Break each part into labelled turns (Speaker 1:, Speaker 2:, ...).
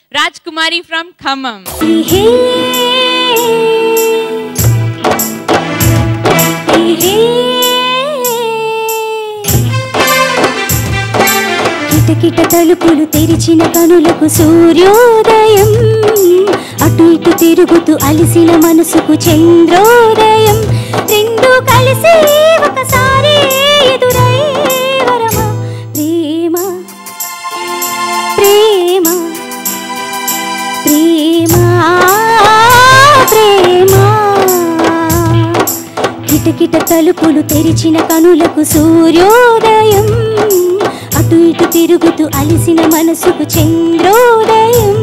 Speaker 1: Raj Kumari from Khammam.
Speaker 2: కిటకిట తలుపులు తెరిచిన కనులకు సూర్యోదయం అటు ఇటు తిరుగుతూ అలిసిన మనసుకు చంద్రోదయం రెండు కలిసి ఒకసారి ఎదురై వరమా ప్రేమ ప్రేమ ప్రేమ ప్రేమ కిటకిట తలుపులు తెరిచిన కనులకు సూర్యోదయం అటు ఇటు తిరుగుతూ అలిసిన మనసుకు చంద్రోదయం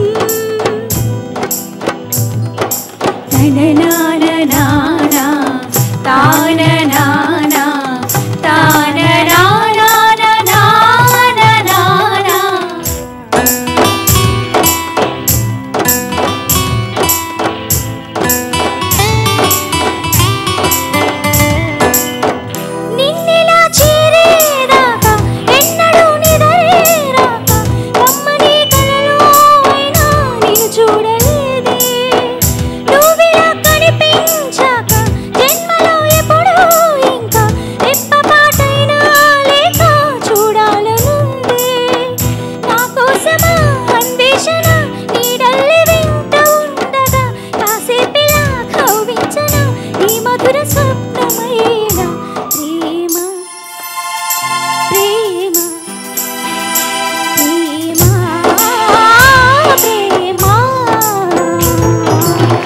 Speaker 2: తననాననానా, తాననానా, తాననానానానానా. నిన్నెలా చేరేదాకా ఎన్నడూ నిదరేరాక రమ్మని కలలో అయినా నిన్ను చూడలేదే నువ్విలా కనిపించాక జన్మలో ఎప్పుడూ ఇంకా రెప్పపాటైనా లేక చూడాలనుందే నా కోసమా అన్వేషణ నీడల్లి వెంట ఉండగా కాసేపిలా కవ్వించన ఈ మధుర స్వప్నమైన ప్రేమ ప్రేమ ప్రేమ ప్రేమ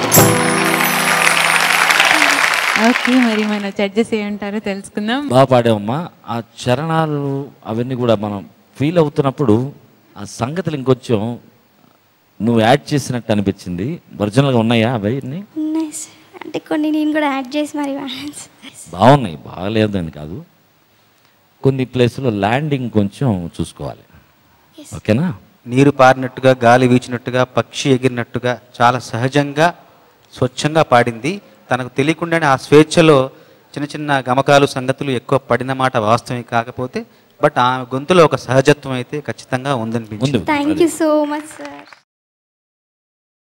Speaker 1: ఓకే మరి మన జడ్జెస్ ఏమంటారో తెలుసుకుందాం
Speaker 3: బాగా పాడామమ్మా ఆ చరణాలు అవన్నీ కూడా మనం ఫీల్ అవుతున్నప్పుడు ఆ సంగతులు ఇంకొంచెం నువ్వు యాడ్ చేసినట్టు అనిపించింది ఒరిజినల్గా ఉన్నాయా అవన్నీ
Speaker 2: ఉన్నాయి సార్. అంటే కొన్ని నేను కూడా యాడ్ చేసి మరి వాడాను సార్.
Speaker 3: బాగున్నాయి బాగలేదని కాదు కొన్ని ప్లేస్లో ల్యాండింగ్ కొంచెం చూసుకోవాలి ఓకేనా
Speaker 4: నీరు పారినట్టుగా గాలి వీచినట్టుగా పక్షి ఎగిరినట్టుగా చాలా సహజంగా స్వచ్ఛంగా పాడింది తనకు తెలియకుండానే ఆ స్వేచ్ఛలో చిన్న చిన్న గమకాలు సంగతులు ఎక్కువ పడిన మాట వాస్తవం కాకపోతే బట్ ఆ గొంతులో ఒక సహజత్వం అయితే ఖచ్చితంగా ఉందనిపించింది
Speaker 3: ఉంది
Speaker 2: thank you so much sir